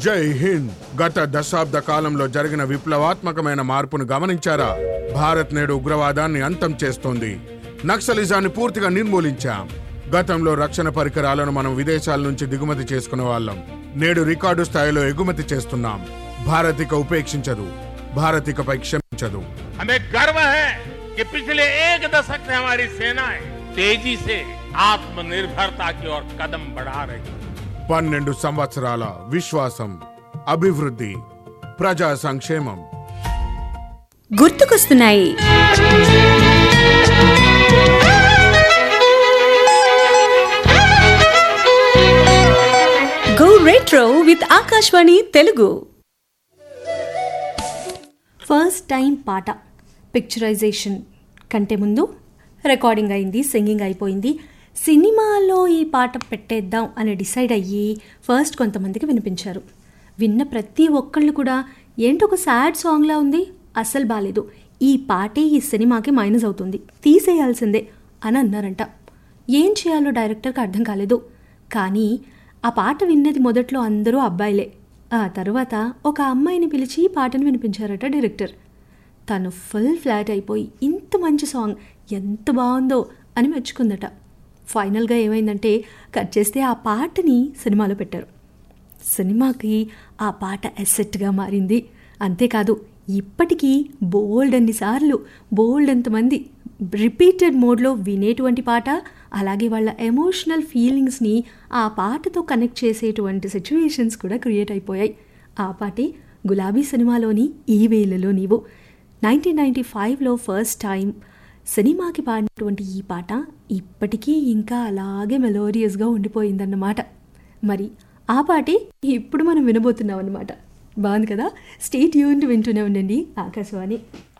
జై హింద్ గత దశాబ్ద కాలంలో జరిగిన విప్లవాత్మకమైన మార్పును గమనించారా భారత్ నేడు ఉగ్రవాదాన్ని అంతం చేస్తోంది నక్సలిజాన్ని పూర్తిగా నిర్మూలించాం గతంలో రక్షణ పరికరాలను మనం విదేశాల నుంచి దిగుమతి చేసుకునే వాళ్ళం నేడు రికార్డు స్థాయిలో ఎగుమతి చేస్తున్నాం భారత్ ఇక ఉపేక్షించదు భారత్ ఇకపై క్షమించదు हमें गर्व है कि पिछले एक दशक से हमारी सेनाएं तेजी से आत्मनिर्भरता की ओर कदम बढ़ा रही है పన్నెండు సంవత్సరాల విశ్వాసం అభివృద్ధి ప్రజా సంక్షేమం గుర్తుకొస్తున్నాయి go retro with Akashvani Telugu first time పాట పిక్చరైజేషన్ కంటే ముందు రికార్డింగ్ అయింది సింగింగ్ అయిపోయింది సినిమాలో ఈ పాట పెట్టేద్దాం అని డిసైడ్ అయ్యి ఫస్ట్ కొంతమందికి వినిపించారు విన్న ప్రతి ఒక్కళ్ళు కూడా ఏంటి ఒక సాడ్ సాంగ్లా ఉంది అస్సలు బాలేదు ఈ పాటే ఈ సినిమాకి మైనస్ అవుతుంది తీసేయాల్సిందే అని అన్నారంట ఏం చేయాలో డైరెక్టర్కి అర్థం కాలేదు కానీ ఆ పాట విన్నది మొదట్లో అందరూ అబ్బాయిలే ఆ తర్వాత ఒక అమ్మాయిని పిలిచి ఈ పాటను వినిపించారట డైరెక్టర్ తను ఫుల్ ఫ్లాట్ అయిపోయి ఇంత మంచి సాంగ్ ఎంత బాగుందో అని మెచ్చుకుందట ఫైనల్గా ఏమైందంటే కట్ చేస్తే ఆ పాటని సినిమాలో పెట్టారు సినిమాకి ఆ పాట ఎసెట్గా మారింది అంతేకాదు ఇప్పటికీ బోల్డ్ అన్నిసార్లు బోల్డ్ ఎంతమంది రిపీటెడ్ మోడ్లో వినేటువంటి పాట అలాగే వాళ్ళ ఎమోషనల్ ఫీలింగ్స్ని ఆ పాటతో కనెక్ట్ చేసేటువంటి సిచ్యువేషన్స్ కూడా క్రియేట్ అయిపోయాయి ఆ పాటే గులాబీ సినిమాలోని ఈ వేళలో నీవు నైన్టీన్ నైంటీ ఫైవ్లో ఫస్ట్ టైం సినిమాకి పాడినటువంటి ఈ పాట ఇప్పటికీ ఇంకా అలాగే మెలోరియస్గా ఉండిపోయిందన్నమాట మరి ఆ పాటే ఇప్పుడు మనం వినబోతున్నాం అనమాట బాగుంది కదా స్టేట్ యూన్ వింటూనే ఉండండి ఆకాశవాణి